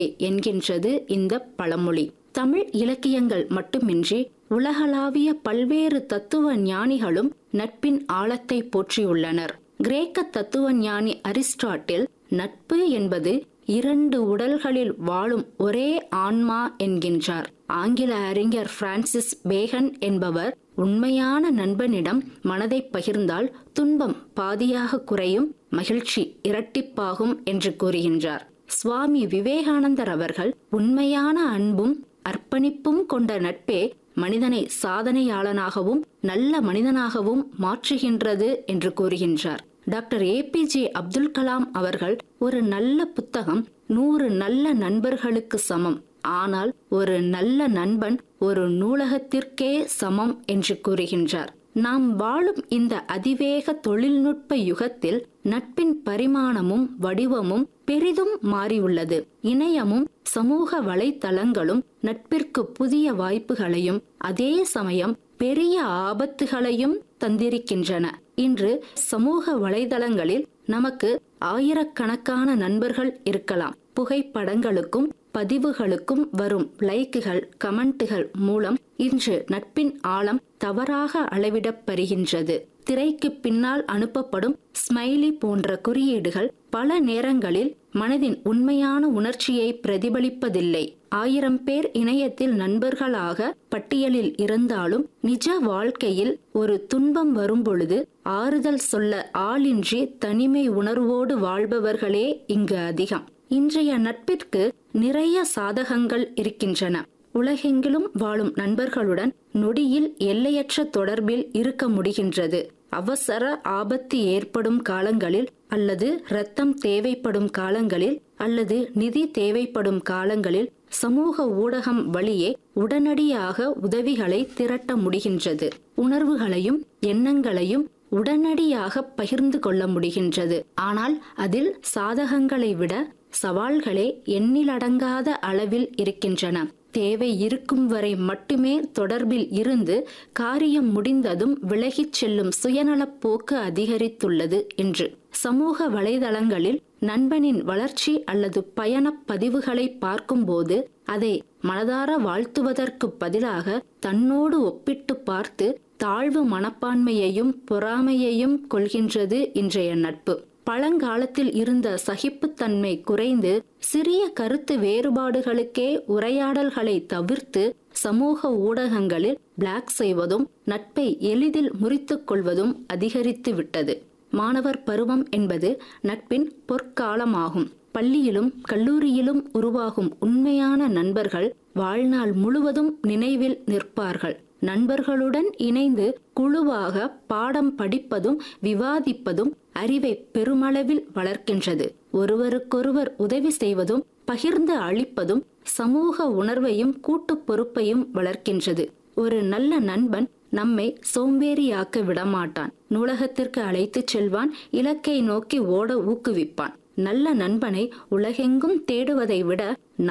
என்கின்றது இந்த பழமொழி தமிழ் இலக்கியங்கள் மட்டுமின்றி உலகளாவிய பல்வேறு தத்துவ ஞானிகளும் நட்பின் ஆழத்தை போற்றியுள்ளனர் கிரேக்க தத்துவ ஞானி அரிஸ்டாட்டில் நட்பு என்பது இரண்டு உடல்களில் வாழும் ஒரே ஆன்மா என்கின்றார் ஆங்கில அறிஞர் பிரான்சிஸ் பேகன் என்பவர் உண்மையான நண்பனிடம் மனதை பகிர்ந்தால் துன்பம் பாதியாக குறையும் மகிழ்ச்சி இரட்டிப்பாகும் என்று கூறுகின்றார் சுவாமி விவேகானந்தர் அவர்கள் உண்மையான அன்பும் அர்ப்பணிப்பும் கொண்ட நட்பே மனிதனை சாதனையாளனாகவும் நல்ல மனிதனாகவும் மாற்றுகின்றது என்று கூறுகின்றார் டாக்டர் ஏபிஜே அப்துல் கலாம் அவர்கள் ஒரு நல்ல புத்தகம் நூறு நல்ல நண்பர்களுக்கு சமம் ஆனால் ஒரு நல்ல நண்பன் ஒரு நூலகத்திற்கே சமம் என்று கூறுகின்றார் நாம் வாழும் இந்த அதிவேக தொழில்நுட்ப யுகத்தில் நட்பின் பரிமாணமும் வடிவமும் பெரிதும் மாறியுள்ளது இணையமும் சமூக வலைத்தளங்களும் நட்பிற்கு புதிய வாய்ப்புகளையும் அதே சமயம் பெரிய ஆபத்துகளையும் தந்திருக்கின்றன இன்று சமூக வலைதளங்களில் நமக்கு ஆயிரக்கணக்கான நண்பர்கள் இருக்கலாம் புகைப்படங்களுக்கும் பதிவுகளுக்கும் வரும் லைக்குகள் கமெண்ட்டுகள் மூலம் இன்று நட்பின் ஆழம் தவறாக அளவிடப்படுகின்றது திரைக்கு பின்னால் அனுப்பப்படும் ஸ்மைலி போன்ற குறியீடுகள் பல நேரங்களில் மனதின் உண்மையான உணர்ச்சியை பிரதிபலிப்பதில்லை ஆயிரம் பேர் இணையத்தில் நண்பர்களாக பட்டியலில் இருந்தாலும் நிஜ வாழ்க்கையில் ஒரு துன்பம் வரும்பொழுது ஆறுதல் சொல்ல ஆளின்றி தனிமை உணர்வோடு வாழ்பவர்களே இங்கு அதிகம் இன்றைய நட்பிற்கு நிறைய சாதகங்கள் இருக்கின்றன உலகெங்கிலும் வாழும் நண்பர்களுடன் நொடியில் எல்லையற்ற தொடர்பில் இருக்க முடிகின்றது அவசர ஆபத்து ஏற்படும் காலங்களில் அல்லது இரத்தம் தேவைப்படும் காலங்களில் அல்லது நிதி தேவைப்படும் காலங்களில் சமூக ஊடகம் வழியே உடனடியாக உதவிகளை திரட்ட முடிகின்றது உணர்வுகளையும் எண்ணங்களையும் உடனடியாக பகிர்ந்து கொள்ள முடிகின்றது ஆனால் அதில் சாதகங்களை விட சவால்களே எண்ணிலடங்காத அளவில் இருக்கின்றன தேவை இருக்கும் வரை மட்டுமே தொடர்பில் இருந்து காரியம் முடிந்ததும் விலகிச் செல்லும் சுயநலப் போக்கு அதிகரித்துள்ளது என்று சமூக வலைதளங்களில் நண்பனின் வளர்ச்சி அல்லது பயணப் பதிவுகளை பார்க்கும்போது அதை மனதார வாழ்த்துவதற்கு பதிலாக தன்னோடு ஒப்பிட்டு பார்த்து தாழ்வு மனப்பான்மையையும் பொறாமையையும் கொள்கின்றது இன்றைய நட்பு பழங்காலத்தில் இருந்த சகிப்புத்தன்மை குறைந்து சிறிய கருத்து வேறுபாடுகளுக்கே உரையாடல்களை தவிர்த்து சமூக ஊடகங்களில் பிளாக் செய்வதும் நட்பை எளிதில் முறித்துக் கொள்வதும் அதிகரித்து விட்டது மாணவர் பருவம் என்பது நட்பின் பொற்காலமாகும் பள்ளியிலும் கல்லூரியிலும் உருவாகும் உண்மையான நண்பர்கள் வாழ்நாள் முழுவதும் நினைவில் நிற்பார்கள் நண்பர்களுடன் இணைந்து குழுவாக பாடம் படிப்பதும் விவாதிப்பதும் அறிவை பெருமளவில் வளர்க்கின்றது ஒருவருக்கொருவர் உதவி செய்வதும் பகிர்ந்து அளிப்பதும் சமூக உணர்வையும் கூட்டு பொறுப்பையும் வளர்க்கின்றது ஒரு நல்ல நண்பன் நம்மை சோம்பேறியாக்க விடமாட்டான் நூலகத்திற்கு அழைத்துச் செல்வான் இலக்கை நோக்கி ஓட ஊக்குவிப்பான் நல்ல நண்பனை உலகெங்கும் தேடுவதை விட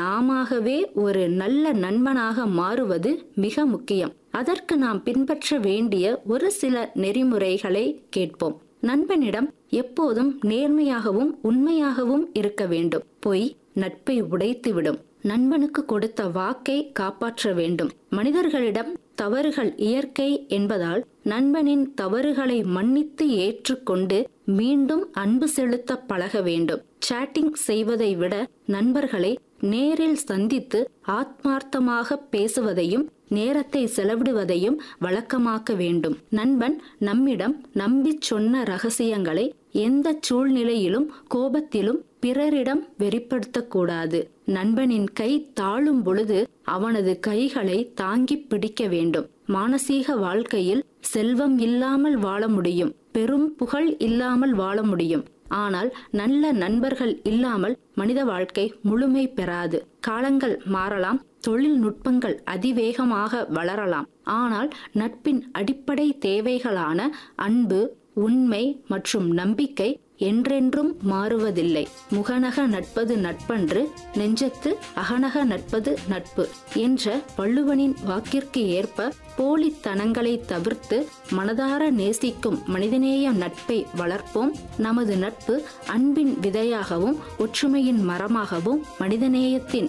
நாமவே ஒரு நல்ல நண்பனாக மாறுவது மிக முக்கியம் அதற்கு நாம் பின்பற்ற வேண்டிய ஒரு சில நெறிமுறைகளை கேட்போம் நண்பனிடம் எப்போதும் நேர்மையாகவும் உண்மையாகவும் இருக்க வேண்டும் பொய் நட்பை உடைத்துவிடும் நண்பனுக்கு கொடுத்த வாக்கை காப்பாற்ற வேண்டும் மனிதர்களிடம் தவறுகள் இயற்கை என்பதால் நண்பனின் தவறுகளை மன்னித்து ஏற்றுக்கொண்டு மீண்டும் அன்பு செலுத்த பழக வேண்டும் சாட்டிங் செய்வதை விட நண்பர்களை நேரில் சந்தித்து ஆத்மார்த்தமாக பேசுவதையும் நேரத்தை செலவிடுவதையும் வழக்கமாக்க வேண்டும் நண்பன் நம்மிடம் நம்பி சொன்ன ரகசியங்களை எந்த சூழ்நிலையிலும் கோபத்திலும் பிறரிடம் வெளிப்படுத்தக்கூடாது நண்பனின் கை தாழும் பொழுது அவனது கைகளை தாங்கி பிடிக்க வேண்டும் மானசீக வாழ்க்கையில் செல்வம் இல்லாமல் வாழ முடியும் பெரும் புகழ் இல்லாமல் வாழ முடியும் ஆனால் நல்ல நண்பர்கள் இல்லாமல் மனித வாழ்க்கை முழுமை பெறாது காலங்கள் மாறலாம் தொழில்நுட்பங்கள் அதிவேகமாக வளரலாம் ஆனால் நட்பின் அடிப்படை தேவைகளான அன்பு உண்மை மற்றும் நம்பிக்கை என்றென்றும் மாறுவதில்லை முகநக நட்பது நட்பன்று நெஞ்சத்து அகநக நட்பது நட்பு என்ற வள்ளுவனின் வாக்கிற்கு ஏற்ப போலித்தனங்களை தவிர்த்து மனதார நேசிக்கும் மனிதநேய நட்பை வளர்ப்போம் நமது நட்பு அன்பின் விதையாகவும் ஒற்றுமையின் மரமாகவும் மனிதநேயத்தின்